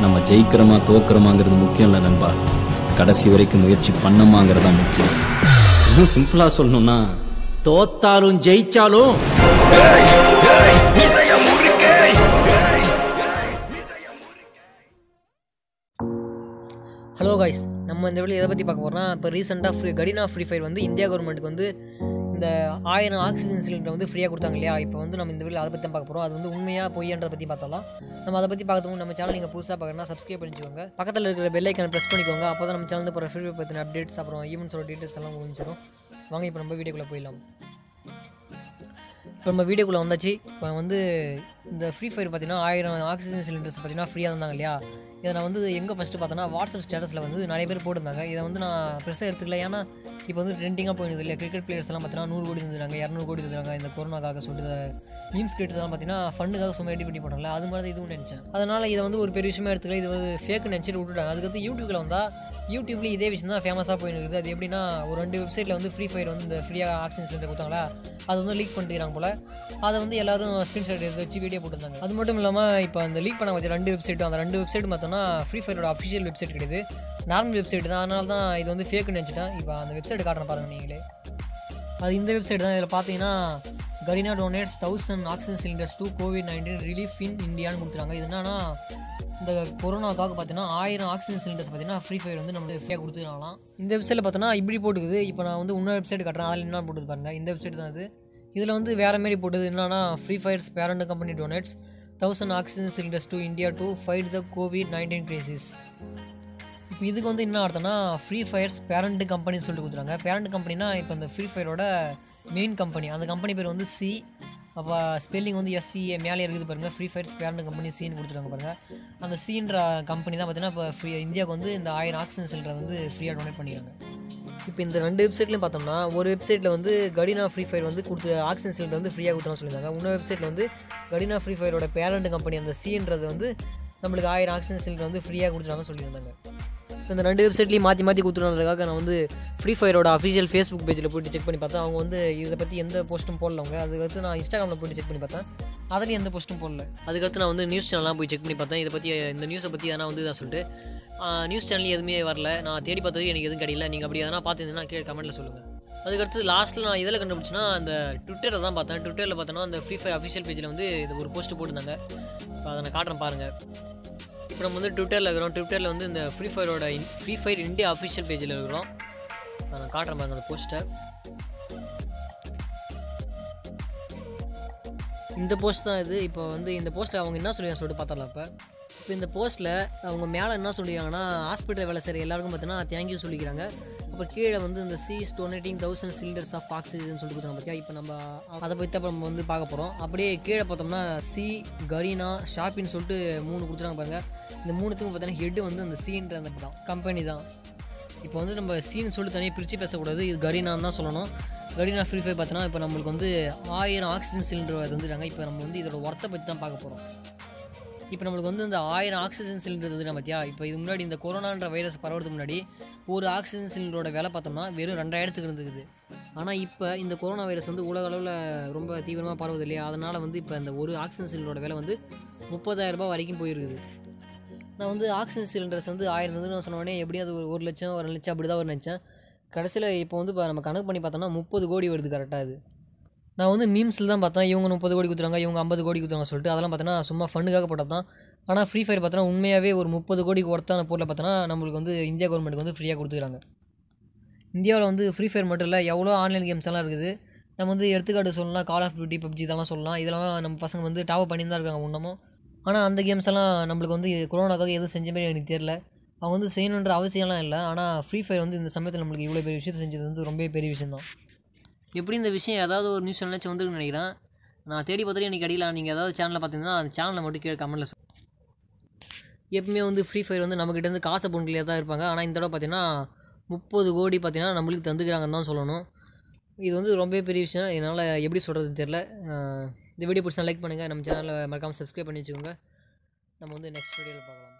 நம்ம ஜெயிக்கிறோமா தோக்குறோமாங்கிறது முக்கியம் இல்லை நண்பா கடைசி வரைக்கும் முயற்சி பண்ணமாங்கிறது தான் முக்கியம் இன்னும் சிம்பிளா சொல்லணும்னா தோத்தாலும் ஜெயிச்சாலும் ஹலோ காய்ஸ் நம்ம இந்த வீடியோ எதை பற்றி பார்க்க போகிறோம்னா இப்போ ரீசெண்டாக ஃப்ரீ கடினா ஃப்ரீ ஃபயர் வந்து இந்தியா கவர்மெண்ட்டுக்கு வந்து இந்த ஆயிரம் ஆக்சிஜன் சிலிண்டர் வந்து ஃப்ரீயாக கொடுத்தாங்க இல்லையா இப்போ வந்து நம்ம இந்த வீடியோ அதை பற்றி தான் பார்க்க போகிறோம் அது வந்து உண்மையாக பொய்யன்றதை பற்றி பார்த்தலாம் நம்ம அதை பற்றி பார்க்கறதுக்கு நம்ம சேனல் நீங்கள் புதுசாக பார்க்கணும்னா சப்ஸ்கிரைப் பண்ணிக்கோங்க பக்கத்தில் இருக்கிற பெல் ஐக்கனை ப்ரெஸ் பண்ணிக்கோங்க அப்போ தான் நம்ம சேனல் போகிற ஃப்ரீ ஃபயர் பற்றின அப்டேட்ஸ் அப்புறம் ஈவெண்ட்ஸோட டீட்டெயில்ஸ் எல்லாம் முடிஞ்சிடும் வாங்க இப்போ நம்ம வீடியோக்குள்ளே போயிடலாம் இப்போ நம்ம வீடியோக்குள்ளே வந்தாச்சு இப்போ வந்து இந்த ஃப்ரீ ஃபயர் பார்த்தீங்கன்னா ஆயிரம் ஆக்சிஜன் சிலிண்டர்ஸ் பார்த்தீங்கன்னா ஃப்ரீயாக இருந்தாங்க இல்லையா இதை நான் வந்து எங்கே ஃபஸ்ட்டு பார்த்தோன்னா வாட்ஸ்அப் ஸ்டேட்டஸில் வந்து நிறைய பேர் போட்டிருந்தாங்க இதை வந்து நான் பெருசாக எடுத்துக்கல ஏன்னா இப்போ வந்து ட்ரெண்டிங்காக போயிருந்தது இல்லையா கிரிக்கெட் பிளேயர்ஸ் எல்லாம் பார்த்தீங்கன்னா நூறு கோடி இருந்துறாங்க இரநூறு கோடி இருந்துறாங்க இந்த கொரோனாக்காக சொல்லிட்டு மீம்ஸ் கிரியேட்டர்ஸ் எல்லாம் பார்த்தீங்கன்னா ஃபண்டுக்காக சும்மா எடிட் பண்ணி போட்டாங்களே அது மாதிரி தான் இதுவும் நினச்சேன் அதனால் இதை வந்து ஒரு பெரிய விஷயமா எடுத்துக்கல இது வந்து ஃபேக் நினச்சிட்டு விட்டுட்டாங்க அதுக்கடுத்து யூடியூப்பில் வந்தால் யூடியூப்லேயும் இதே விஷயம் தான் ஃபேமஸாக போயிருக்குது அது எப்படின்னா ஒரு ரெண்டு வெப்சைட்டில் வந்து ஃப்ரீ ஃபயர் வந்து இந்த ஃப்ரீயாக ஆக்சிஜன் சிலிண்டர் கொடுத்தாங்களா அது வந்து லீக் பண்ணிட்டுறாங்க போல் அதை வந்து எல்லாரும் ஸ்க்ரீன்ஷாட் எடுத்து வச்சு வீடியோ போட்டிருந்தாங்க அது மட்டும் இல்லாமல் இப்போ அந்த லீக் பண்ண வச்ச ரெண்டு வெப்சைட்டும் அந்த ரெண்டு வெப்சைட் பார்த்தோம்னா ஃப்ரீ ஃபயரோட அஃபிஷியல் வெப்சைட் கிடையாது நார்மல் வெப்சைட் தான் அதனால தான் இது வந்து ஃபேக்குன்னு நினச்சிட்டேன் இப்போ அந்த வெப்சைட் காட்டுறேன் பாருங்க நீங்களே அது இந்த வெப்சைட் தான் இதில் பார்த்தீங்கன்னா Garena donates thousand oxygen cylinders to COVID nineteen relief in இந்தியான்னு கொடுத்துருக்காங்க இது என்னன்னா இந்த கொரோனாக்காக பார்த்தீங்கன்னா ஆயிரம் ஆக்சிஜன் சிலிண்டர்ஸ் பார்த்தீங்கன்னா ஃப்ரீ ஃபயர் வந்து நம்ம ஃப்ரீயாக கொடுத்துருக்கலாம் இந்த வெப்சைட்டில் பார்த்தோன்னா இப்படி போட்டுக்குது இப்போ நான் வந்து இன்னொரு வெப்சைட் காட்டுறேன் அதில் என்ன போட்டுது பாருங்க இந்த வெப்சைட் தான் இது இதில் வந்து வேறு மாரி போட்டது என்னன்னா free fire's parent company donates thousand oxygen cylinders to India to fight the COVID nineteen crisis இப்போ இதுக்கு வந்து என்ன அர்த்தம்னா ஃப்ரீ ஃபயர்ஸ் பேரண்ட் கம்பெனின்னு சொல்லிட்டு கொடுத்துருக்காங்க பேரண்ட் கம்பெனினா இப்போ இந்த ஃப்ரீ ஃபயரோட மெயின் கம்பெனி அந்த கம்பெனி பேர் வந்து சி அப்போ ஸ்பெல்லிங் வந்து எஸ்சிஏ மேலே இருக்குது பாருங்கள் ஃப்ரீ ஃபயர்ஸ் பேரண்ட் கம்பெனி சின்னு கொடுத்துருக்காங்க பாருங்கள் அந்த சீன்ற கம்பெனி தான் பார்த்தீங்கன்னா இப்போ ஃப்ரீ இந்தியாவுக்கு வந்து இந்த ஆயிரம் ஆக்சிஜன் சிலிண்டரை வந்து ஃப்ரீயாக டொனேட் பண்ணிக்கிறாங்க இப்போ இந்த ரெண்டு வெப்சைட்லையும் பார்த்தோம்னா ஒரு வெப்சைட்டில் வந்து கடினா ஃப்ரீ ஃபயர் வந்து கொடுத்து ஆக்சிஜன் சிலிண்டர் வந்து ஃப்ரீயாக கொடுத்துருன்னு சொல்லியிருந்தாங்க இன்னொரு வெப்சைட்டில் வந்து கடினா ஃப்ரீ ஃபயரோட பேரண்ட் கம்பெனி அந்த சின்றது வந்து நம்மளுக்கு ஆயிரம் ஆக்சிஜன் சிலிண்டர் வந்து ஃப்ரீயாக கொடுத்துருக்காங்கன்னு சொல்லியிருந்தாங்க இப்போ இந்த ரெண்டு வெப்சைட்லேயும் மாற்றி மாற்றி கொடுத்துருன்றதுக்காக நான் வந்து ஃப்ரீ ஃபயரோட அஃபிஷியல் ஃபேஸ்புக் பேஜில் போயிட்டு செக் பண்ணி பார்த்தேன் அவங்க வந்து இதை பற்றி எந்த போஸ்ட்டும் போடலவங்க அதுக்கடுத்து நான் இன்ஸ்டாகிராமில் போயிட்டு செக் பண்ணி பார்த்தேன் அதுலேயும் எந்த போஸ்ட்டும் போடல அதுக்கடுத்து நான் வந்து நியூஸ் சேனல்லாம் போய் செக் பண்ணி பார்த்தேன் இதை பற்றி இந்த நியூஸை பற்றி எதனா வந்து இதாக சொல்லிட்டு நியூஸ் சேனல் எதுவுமே வரல நான் தேடி பார்த்தது எனக்கு எதுவும் கிடைக்கல நீங்கள் அப்படி எதனா பார்த்துருந்தீங்கன்னா கீழே கமெண்ட்டில் சொல்லுங்கள் அதுக்கடுத்து லாஸ்ட்டில் நான் இதில் கண்டுபிடிச்சேன்னா அந்த ட்விட்டரில் தான் பார்த்தேன் ட்விட்டரில் பார்த்தோன்னா அந்த ஃப்ரீ ஃபயர் அஃபிஷியல் பேஜில் வந்து இது ஒரு போஸ்ட் போட்டிருந்தாங்க இப்போ அதை நான் காட்டுறேன் பாருங்கள் இப்போ நம்ம வந்து ட்விட்டரில் இருக்கிறோம் ட்விட்டரில் வந்து இந்த ஃப்ரீ ஃபயரோட ஃப்ரீ ஃபயர் இந்தியா அஃபிஷியல் பேஜில் இருக்கிறோம் நான் காட்டுறேன் பாருங்க அந்த போஸ்ட்டை இந்த போஸ்ட் தான் இது இப்போ வந்து இந்த போஸ்ட்டில் அவங்க என்ன சொல்லுவாங்க சொல்லிட்டு பார்த்தரலாம் இப்போ இப்போ இந்த போஸ்ட்டில் அவங்க மேலே என்ன சொல்லிக்கிறாங்கன்னா ஹாஸ்பிட்டல் வேலை செய்கிற எல்லாருக்கும் பார்த்தீங்கன்னா தேங்க்யூ சொல்லிக்கிறாங்க அப்புறம் கீழே வந்து இந்த Sea's donating thousand cylinders of oxygen சொல்லி கொடுத்தாங்க பார்த்தியா இப்போ நம்ம அதை பற்றி அப்புறம் நம்ம வந்து பார்க்க போகிறோம் அப்படியே கீழே பார்த்தோம்னா சி கரீனா ஷாப்பின்னு சொல்லிட்டு மூணு கொடுத்துருக்காங்க பாருங்கள் இந்த மூணுத்துக்கும் பார்த்தீங்கன்னா ஹெட்டு வந்து அந்த சீன்ற அந்த தான் கம்பெனி தான் இப்போ வந்து நம்ம சீன் சொல்லி தனியாக பிரித்து பேசக்கூடாது இது கரீனான்னு தான் சொல்லணும் கரீனா ஃப்ரீ ஃபயர் பார்த்தோன்னா இப்போ நம்மளுக்கு வந்து ஆயிரம் ஆக்சிஜன் சிலிண்டர் வந்துருக்காங்க இப்போ நம்ம வந்து இதோட ஒர்த்தை பற்றி தான் பார்க்க போகிறோம் இப்போ நம்மளுக்கு வந்து இந்த ஆயிரம் ஆக்சிஜன் சிலிண்டர் இருந்தது பார்த்தியா இப்போ இது முன்னாடி இந்த கொரோனான்ற வைரஸ் பரவறதுக்கு முன்னாடி ஒரு ஆக்சிஜன் சிலிண்டரோட விலை பார்த்தோம்னா வெறும் ரெண்டாயிரத்துக்கு இருந்துக்குது ஆனால் இப்போ இந்த கொரோனா வைரஸ் வந்து உலக அளவில் ரொம்ப தீவிரமாக பரவுது இல்லையா அதனால் வந்து இப்போ இந்த ஒரு ஆக்சிஜன் சிலிண்டரோட விலை வந்து முப்பதாயிரம் ரூபாய் வரைக்கும் போயிருக்குது நான் வந்து ஆக்சிஜன் சிலிண்டர்ஸ் வந்து ஆயிரம் வந்து நான் சொன்னோடனே எப்படியும் அது ஒரு ஒரு லட்சம் ஒரு லட்சம் அப்படி தான் ஒரு நினச்சேன் கடைசியில் இப்போ வந்து இப்போ நம்ம கணக்கு பண்ணி பார்த்தோம்னா முப்பது கோடி வருது கரெக்டாக இது நான் வந்து மீம்ஸில் தான் பார்த்தேன் இவங்க முப்பது கோடி கொடுத்துறாங்க இவங்க ஐம்பது கோடி கொடுத்துறாங்க சொல்லிட்டு அதெல்லாம் பார்த்தோன்னா சும்மா ஃபண்டுக்காக போட்டது தான் ஆனால் ஃப்ரீ ஃபயர் பார்த்தோன்னா உண்மையாகவே ஒரு முப்பது கோடிக்கு ஒர்த்தான பொருளை பார்த்தோன்னா நம்மளுக்கு வந்து இந்தியா கவர்மெண்ட்டுக்கு வந்து ஃப்ரீயாக கொடுத்துக்கிறாங்க இந்தியாவில் வந்து ஃப்ரீ ஃபயர் மட்டும் இல்லை எவ்வளோ ஆன்லைன் கேம்ஸ் எல்லாம் இருக்குது நம்ம வந்து எடுத்துக்காட்டு சொல்லலாம் கால் ஆஃப் டியூட்டி பப்ஜி இதெல்லாம் சொல்லலாம் இதெல்லாம் நம்ம பசங்க வந்து டாப் பண்ணி தான் இருக்காங்க இன்னமும் ஆனால் அந்த கேம்ஸ் எல்லாம் நம்மளுக்கு வந்து கொரோனாக்காக எதுவும் செஞ்ச மாதிரி எனக்கு தெரியல அவங்க வந்து செய்யணுன்ற அவசியம்லாம் இல்லை ஆனால் ஃப்ரீ ஃபயர் வந்து இந்த சமயத்தில் நம்மளுக்கு இவ்வளோ பெரிய விஷயத்தை செஞ்சது வந்து ரொம்ப பெரிய விஷயம் தான் எப்படி இந்த விஷயம் ஏதாவது ஒரு நியூஸ் நினச்சி வந்துருக்குன்னு நினைக்கிறேன் நான் தேடி பார்த்துட்டு எனக்கு அடியில் நீங்கள் ஏதாவது சேனலில் பார்த்தீங்கன்னா அந்த சேனலை மட்டும் கீழே கமெண்ட்டில் சொல் எப்பவுமே வந்து ஃப்ரீ ஃபயர் வந்து நம்மக்கிட்டேருந்து காசை பொண்ணுலேயே தான் இருப்பாங்க ஆனால் இந்த தடவை பார்த்தீங்கன்னா முப்பது கோடி பார்த்தீங்கன்னா நம்மளுக்கு தந்துக்கிறாங்கன்னு தான் சொல்லணும் இது வந்து ரொம்ப பெரிய விஷயம் என்னால் எப்படி சொல்கிறதுன்னு தெரில இந்த வீடியோ பிடிச்சா லைக் பண்ணுங்கள் நம்ம சேனலில் மறக்காமல் சப்ஸ்கிரைப் பண்ணி வச்சுக்கோங்க நம்ம வந்து நெக்ஸ்ட் வீடியோவில் பார்க்கலாம்